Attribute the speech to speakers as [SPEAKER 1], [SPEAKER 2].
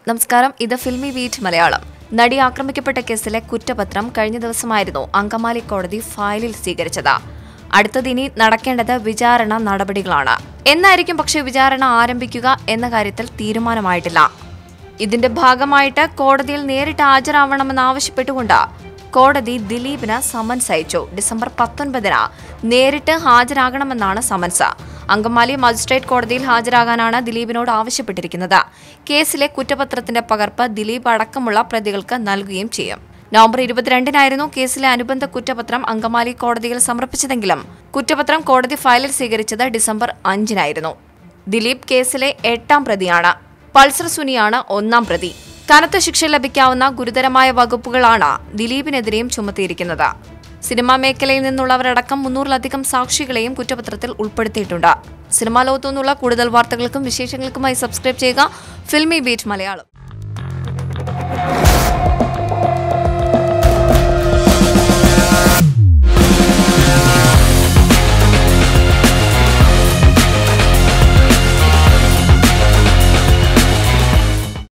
[SPEAKER 1] നമസ്കാരം ഇത് filmy Filmibeat Malayalam നടി ആക്രമിക്കപ്പെട്ട കേസിലെ കുറ്റപത്രം കഴിഞ്ഞ ദിവസമായിരുന്നു അങ്കമാലി കോടതി ഫയലിൽ സ്വീകരിച്ചത് അടുത്തതിനി നടക്കേണ്ടത് വിചാരണ നടപടികളാണ് എന്നായിരിക്കും പക്ഷേ വിചാരണ ആരംഭിക്കുക എന്ന കാര്യത്തിൽ തീരുമാനമായിട്ടില്ല ഇതിന്റെ ഭാഗമായിട്ട് കോടതിയിൽ നേരിട്ട് ഹാജരാവണമെന്നാവശ്യപ്പെട്ടുകൊണ്ട് കോടതി ദിലീപിന് സമൻസ് അയച്ചു ഡിസംബർ പത്തൊൻപതിന് നേരിട്ട് ഹാജരാകണമെന്നാണ് സമൻസ് അങ്കമാലി മജിസ്ട്രേറ്റ് കോടതിയിൽ ഹാജരാകാനാണ് ദിലീപിനോട് ആവശ്യപ്പെട്ടിരിക്കുന്നത് കേസിലെ കുറ്റപത്രത്തിന്റെ പകർപ്പ് ദിലീപ് അടക്കമുള്ള പ്രതികൾക്ക് നൽകുകയും ചെയ്യും നവംബർ ഇരുപത്തിരണ്ടിനായിരുന്നു കേസിലെ അനുബന്ധ കുറ്റപത്രം അങ്കമാലി കോടതിയിൽ സമർപ്പിച്ചതെങ്കിലും കുറ്റപത്രം കോടതി ഫയലിൽ സ്വീകരിച്ചത് ഡിസംബർ അഞ്ചിനായിരുന്നു ദിലീപ് കേസിലെ എട്ടാം പ്രതിയാണ് പൾസർ സുനിയാണ് ഒന്നാം പ്രതി കനത്ത ശിക്ഷ ലഭിക്കാവുന്ന ഗുരുതരമായ വകുപ്പുകളാണ് ദിലീപിനെതിരെയും ചുമത്തിയിരിക്കുന്നത് സിനിമാ മേഖലയിൽ നിന്നുള്ളവരടക്കം മുന്നൂറിലധികം സാക്ഷികളെയും കുറ്റപത്രത്തിൽ ഉൾപ്പെടുത്തിയിട്ടുണ്ട് സിനിമാ ലോകത്തു നിന്നുള്ള കൂടുതൽ വാർത്തകൾക്കും വിശേഷങ്ങൾക്കുമായി സബ്സ്ക്രൈബ് ചെയ്യുക ഫിൽമി ബീറ്റ് മലയാളം